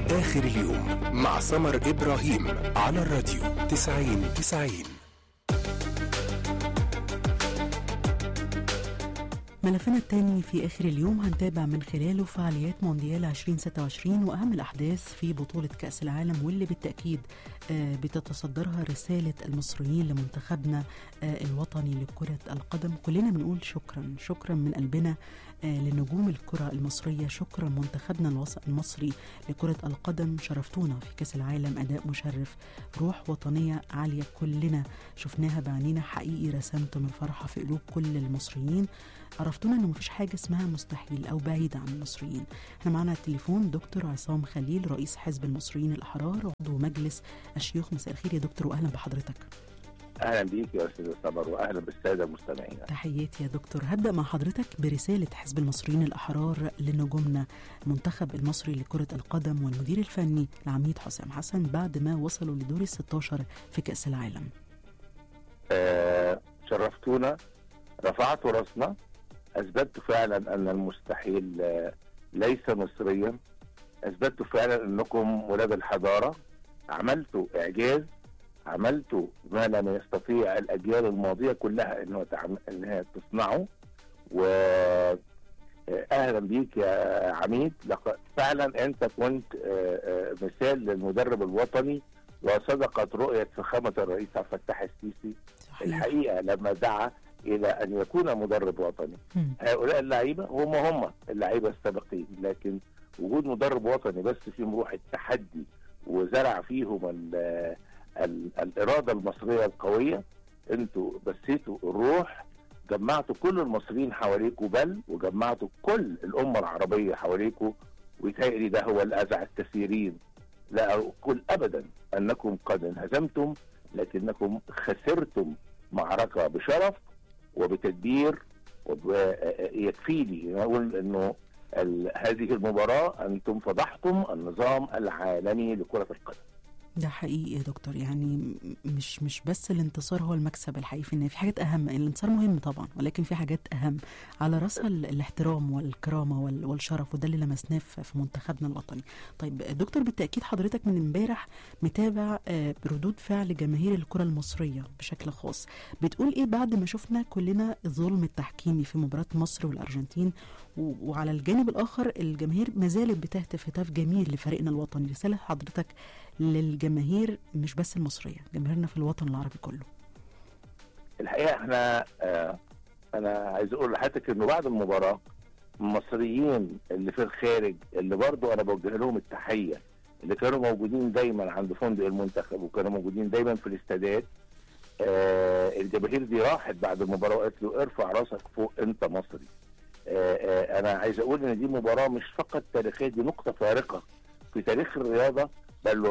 آخر اليوم مع سمر إبراهيم على الراديو 90 90 ملفنا الثاني في آخر اليوم هنتابع من خلاله فعاليات مونديال 2026 وأهم الأحداث في بطولة كأس العالم واللي بالتأكيد آه، بتتصدرها رسالة المصريين لمنتخبنا آه، الوطني لكرة القدم كلنا بنقول شكرا شكرا من قلبنا آه، لنجوم الكرة المصرية شكرا منتخبنا الوص- المصري لكرة القدم شرفتونا في كأس العالم أداء مشرف روح وطنية عالية كلنا شفناها بعينينا حقيقي رسمتم الفرحة في قلوب كل المصريين عرفتونا انه مفيش حاجه اسمها مستحيل او بعيده عن المصريين احنا معانا على التليفون دكتور عصام خليل رئيس حزب المصريين الاحرار وعضو مجلس الشيوخ مساء الخير يا دكتور واهلا بحضرتك اهلا بيك يا استاذ سمر واهلا بالساده المستمعين تحياتي يا دكتور هبدا مع حضرتك برساله حزب المصريين الاحرار لنجومنا المنتخب المصري لكره القدم والمدير الفني العميد حسام حسن بعد ما وصلوا لدور ال 16 في كاس العالم آه شرفتونا رفعتوا راسنا اثبتوا فعلا ان المستحيل آه ليس مصريا اثبتوا فعلا انكم ولاد الحضاره عملتوا اعجاز عملتوا ما لم يستطيع الاجيال الماضيه كلها انه تعم... انها تصنعه و آه، اهلا بيك يا عميد لقد فعلا انت كنت آه، آه، مثال للمدرب الوطني وصدقت رؤيه فخامه الرئيس عبد الفتاح السيسي صحيح الحقيقه لما دعا الى ان يكون مدرب وطني مم. هؤلاء اللعيبه هم هم اللعيبه السابقين لكن وجود مدرب وطني بس فيهم روح التحدي وزرع فيهم ال ال الاراده المصريه القويه انتوا بسيتوا الروح جمعتوا كل المصريين حواليكوا بل وجمعتوا كل الامه العربيه حواليكوا ويتهيألي ده هو اللي اذع الكثيرين لا اقول ابدا انكم قد انهزمتم لكنكم خسرتم معركه بشرف وبتدبير ويكفيني اقول انه ال- هذه المباراه انتم فضحتم النظام العالمي لكره القدم ده حقيقي يا دكتور يعني م- مش مش بس الانتصار هو المكسب الحقيقي في النهايه في حاجات اهم الانتصار مهم طبعا ولكن في حاجات اهم على راسها ال- الاحترام والكرامه وال- والشرف وده اللي لمسناه في في منتخبنا الوطني طيب دكتور بالتاكيد حضرتك من امبارح متابع آه، ردود فعل جماهير الكره المصريه بشكل خاص بتقول ايه بعد ما شفنا كلنا الظلم التحكيمي في مباراه مصر والارجنتين و- وعلى الجانب الاخر الجماهير ما زالت بتهتف هتاف جميل لفريقنا الوطني رساله حضرتك للجماهير مش بس المصريه جماهيرنا في الوطن العربي كله الحقيقه احنا آه انا عايز اقول لحضرتك انه بعد المباراه المصريين اللي في الخارج اللي برضو انا بوجه لهم التحيه اللي كانوا موجودين دايما عند فندق المنتخب وكانوا موجودين دايما في الاستادات آه الجماهير دي راحت بعد المباراه وقالت له ارفع راسك فوق انت مصري آه آه انا عايز اقول ان دي مباراه مش فقط تاريخيه دي نقطه فارقه في تاريخ الرياضه بل